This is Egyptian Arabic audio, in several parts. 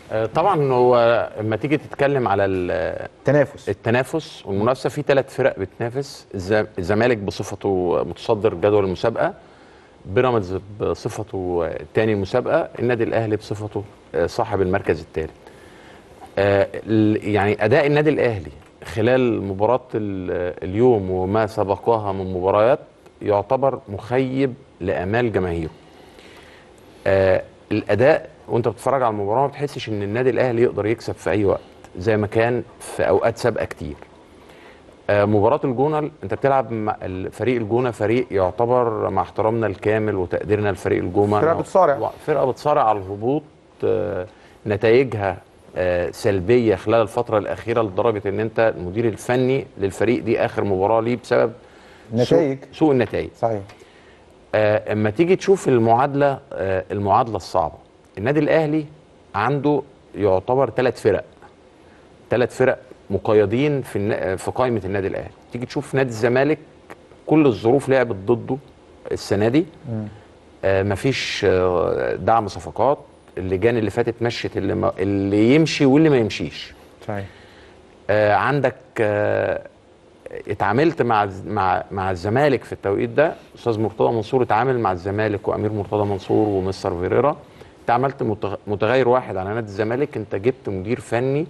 آه، طبعا هو لما تيجي تتكلم على ال- تنافس التنافس والمنافسه في ثلاث فرق بتنافس الز- الزمالك بصفته متصدر جدول المسابقه بيراميدز بصفته تاني المسابقه النادي الاهلي بصفته آه، صاحب المركز الثالث يعني اداء النادي الاهلي خلال مباراه ال- اليوم وما سبقها من مباريات يعتبر مخيب لامال جماهيره آه الاداء وانت بتتفرج على المباراه ما بتحسش ان النادي الاهلي يقدر يكسب في اي وقت زي ما كان في اوقات سابقه كتير آه مباراه الجونه انت بتلعب مع فريق الجونه فريق يعتبر مع احترامنا الكامل وتقديرنا لفريق الجونه فرقة بتصارع. فرقه بتصارع على الهبوط آه نتائجها آه سلبيه خلال الفتره الاخيره لدرجه ان انت المدير الفني للفريق دي اخر مباراه ليه بسبب نتائج. سوء, سوء النتائج صحيح آه، اما تيجي تشوف المعادله آه، المعادله الصعبه النادي الاهلي عنده يعتبر ثلاث فرق ثلاث فرق مقيدين في النا- في قائمه النادي الاهلي تيجي تشوف نادي الزمالك كل الظروف لعبت ضده السنه دي آه، مفيش آه، دعم صفقات اللجان اللي فاتت مشت اللي, ما اللي يمشي واللي ما يمشيش صحيح آه، عندك آه، اتعاملت مع الز- مع مع الزمالك في التوقيت ده استاذ مرتضى منصور اتعامل مع الزمالك وامير مرتضى منصور ومستر فيريرا انت عملت متغ- متغير واحد على نادي الزمالك انت جبت مدير فني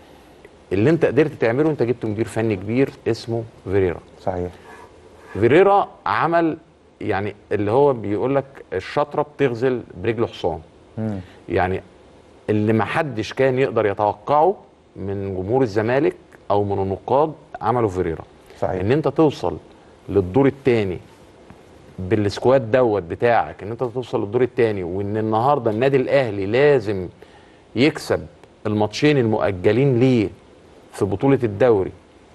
اللي انت قدرت تعمله انت جبت مدير فني كبير اسمه فيريرا صحيح فيريرا عمل يعني اللي هو بيقول لك الشطره بتغزل برجل حصان مم. يعني اللي ما حدش كان يقدر يتوقعه من جمهور الزمالك او من النقاد عمله فيريرا صحيح ان انت توصل للدور الثاني بالسكواد دوت بتاعك ان انت توصل للدور الثاني وان النهارده النادي الاهلي لازم يكسب الماتشين المؤجلين ليه في بطوله الدوري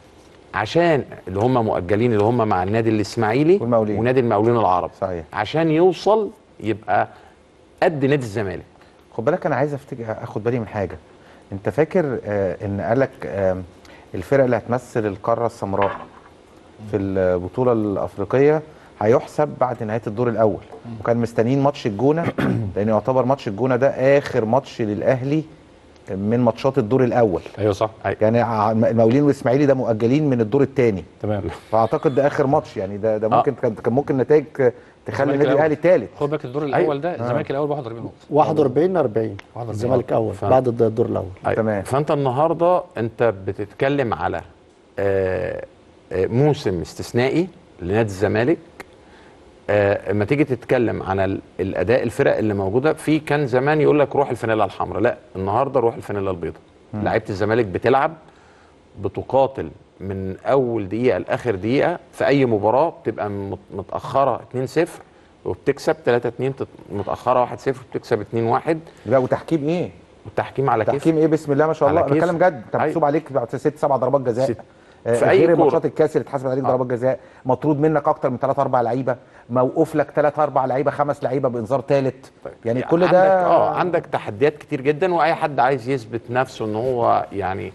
عشان اللي هم مؤجلين اللي هم مع النادي الاسماعيلي والمقاولين. ونادي المقاولين العرب صحيح عشان يوصل يبقى قد نادي الزمالك خد بالك انا عايز افتكر اخد بالي من حاجه انت فاكر آه ان قالك آه الفرق اللي هتمثل القاره السمراء في البطوله الافريقيه هيحسب بعد نهايه الدور الاول وكان مستنيين ماتش الجونه لان يعتبر ماتش الجونه ده اخر ماتش للاهلي من ماتشات الدور الاول ايوه صح يعني ع- المقاولين والاسماعيلي ده مؤجلين من الدور الثاني تمام فاعتقد ده اخر ماتش يعني ده ده ممكن كان كان ممكن نتائج تخلي الزمالك النادي الأول. الاهلي الثالث خد بالك الدور الاول ده الزمالك الاول ب 41 نقطه 41 40 41. الزمالك اول ف- بعد الد- الدور الاول أيوة. تمام. فانت النهارده انت بتتكلم على آه، آه، موسم استثنائي لنادي الزمالك آه، اما تيجي تتكلم على ال- الاداء الفرق اللي موجوده في كان زمان يقول لك روح الفانيلا الحمراء لا النهارده روح الفانيلا البيضاء لعيبه الزمالك بتلعب بتقاتل من اول دقيقه لاخر دقيقه في اي مباراه بتبقى مت- متاخره 2-0 وبتكسب 3-2 تت- متاخره 1-0 بتكسب 2-1 لا وتحكيم ايه والتحكيم على كيف تحكيم ايه بسم الله ما شاء الله على انا كيف. بتكلم جد انت أيوة. محسوب عليك بعد ست سبع ضربات جزاء ست. آه، في أي غير كورة. ماتشات الكاس اللي اتحسبت عليك آه. ضربات جزاء مطرود منك اكتر من ثلاث اربع لعيبه موقوف لك ثلاث اربع لعيبه خمس لعيبه بانذار ثالث يعني كل عندك ده اه عندك تحديات كتير جدا واي حد عايز يثبت نفسه ان هو يعني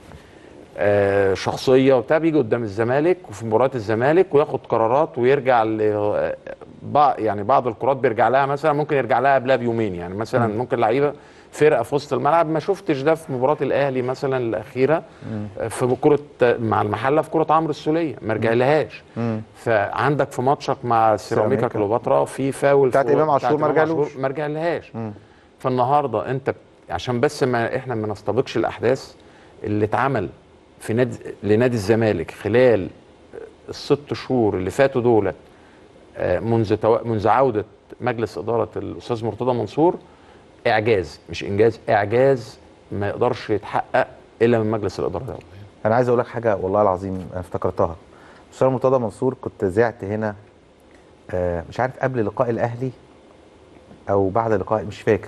آه شخصيه وبتاع بيجي قدام الزمالك وفي مباراه الزمالك وياخد قرارات ويرجع ل آه، بع- يعني بعض الكرات بيرجع لها مثلا ممكن يرجع لها قبلها بيومين يعني مثلا ممكن لعيبه فرقه في وسط الملعب ما شفتش ده في مباراه الاهلي مثلا الاخيره آه، في كره مع المحله في كره عمرو السوليه ما رجعلهاش فعندك في ماتشك مع سيراميكا سيراميكا. كليوباترا في فاول بتاعت في- إمام عاشور بتاعت ما إمام رجعلوش. عاشور ما رجعلهاش فالنهارده انت ب- عشان بس ما احنا ما نستبقش الاحداث اللي اتعمل في نادي لنادي الزمالك خلال الست شهور اللي فاتوا دولت آه، منذ تو... منذ عوده مجلس اداره الاستاذ مرتضى منصور اعجاز مش انجاز اعجاز ما يقدرش يتحقق الا من مجلس الاداره ده انا عايز اقول لك حاجه والله العظيم انا افتكرتها استاذ مرتضى منصور كنت زعت هنا آه، مش عارف قبل لقاء الاهلي او بعد لقاء مش فاكر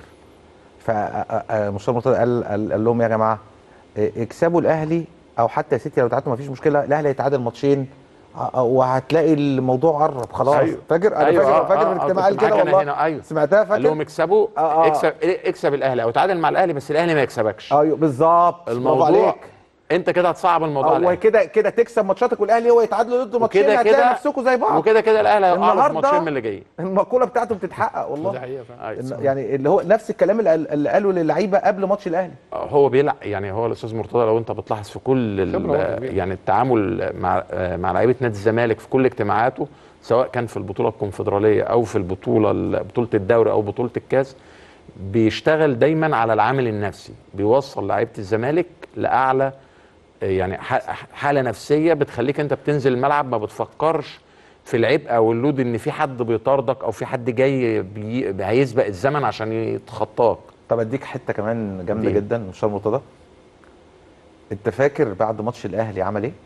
فمستشار مرتضى قال, قال, قال لهم يا جماعه آه، اكسبوا الاهلي او حتى يا ستي لو تعادلوا مفيش مشكله الاهلي هيتعادل ماتشين آه، وهتلاقي الموضوع قرب خلاص أيوة. فاكر انا أيوة، فاكر آه، فاكر آه، في آه، الاجتماع قال كنت كده معاك أنا والله هنا، أيوة. سمعتها قال لهم فاكر اكسبوا آه، آه. اكسب اكسب الاهلي او تعادل مع الاهلي بس الاهلي ما يكسبكش ايوه بالظبط برافو الموضوع عليك انت كده هتصعب الموضوع على هو الأهلي. كده كده تكسب ماتشاتك والاهلي هو يتعادلوا ضده ماتشين وكده هتلاقي كده نفسكم زي بعض وكده كده الاهلي هيقع في النهاردة- ماتشين من اللي جايين المقوله بتاعته بتتحقق دي والله حقيقه فعلا أيوة. إن- يعني اللي هو نفس الكلام اللي قال- اللي قاله للعيبه قبل ماتش الاهلي هو بيلعب يعني هو الاستاذ مرتضى لو انت بتلاحظ في كل ال- خبرة برضه كبيرة. يعني التعامل مع مع لعيبه نادي الزمالك في كل اجتماعاته سواء كان في البطوله الكونفدراليه او في البطوله ال- بطوله الدوري او بطوله الكاس بيشتغل دايما على العامل النفسي بيوصل لعيبه الزمالك لاعلى يعني ح- حاله نفسيه بتخليك انت بتنزل الملعب ما بتفكرش في العبء او اللود ان في حد بيطاردك او في حد جاي بي هيسبق الزمن عشان يتخطاك طب اديك حته كمان جامده دي. جدا مش مرتضى انت فاكر بعد ماتش الاهلي عمل ايه؟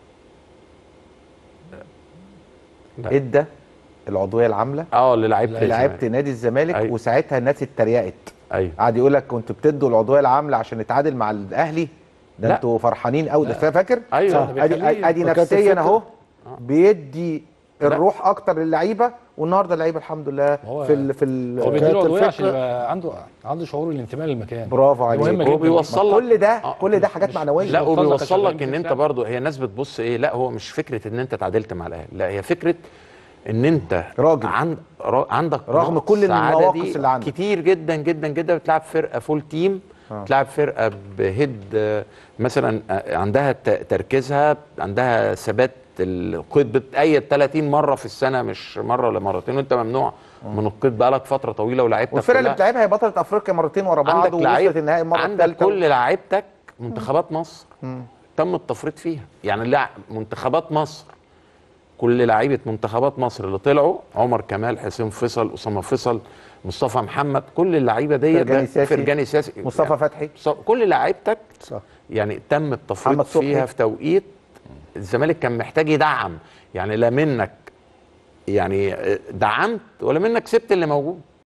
لا. ادى العضويه العامله اه للعيبه لعيبه نادي الزمالك أيوة. وساعتها الناس اتريقت ايوه قعد يقول لك كنتوا بتدوا العضويه العامله عشان نتعادل مع الاهلي ده لا. انتوا فرحانين قوي ده فاكر؟ ايوه صح. ادي بيخليه- ادي وكانت نفسيا الفكرة- اهو بيدي الروح اكتر للعيبه والنهارده اللعيبه الحمد لله هو- في ال في ال هو بيديله كانت ادويه الفكرة- عشان يبقى عنده عنده شعور الانتماء للمكان برافو عليك مهمة هو جدا. بيوصل لك كل ده آه، كل ده مش- حاجات مش- معنويه لا بيوصل لك وبيوصل لك عشان ان انت تكسب. برضه هي الناس بتبص ايه لا هو مش فكره ان انت تعادلت مع الاهلي لا هي فكره ان انت راجل. عند را عندك رغم نقص كل عددي المواقف اللي عندك. كتير جدا جدا جدا بتلعب فرقه فول تيم آه. بتلعب فرقه بهيد آه، مثلا آه، عندها ت- تركيزها عندها ثبات القيد بتأيد 30 مره في السنه مش مره ولا مرتين وانت ممنوع من القيد بقالك فتره طويله ولعبتك والفرقه اللي كلها- بتلعبها هي بطله افريقيا مرتين ورا بعض عندك ووصلت لعيب النهائي المره عندك الثالثه كل لعيبتك منتخبات مصر تم التفريط فيها يعني لا منتخبات مصر كل لعيبه منتخبات مصر اللي طلعوا عمر كمال حسين فيصل اسامه فيصل مصطفى محمد كل اللعيبه دي فرجاني ساسي. فرجاني ساسي مصطفى يعني فتحي ص- كل لعيبتك صح يعني تم التفريط محمد صبحي. فيها في توقيت الزمالك كان محتاج يدعم يعني لا منك يعني دعمت ولا منك سبت اللي موجود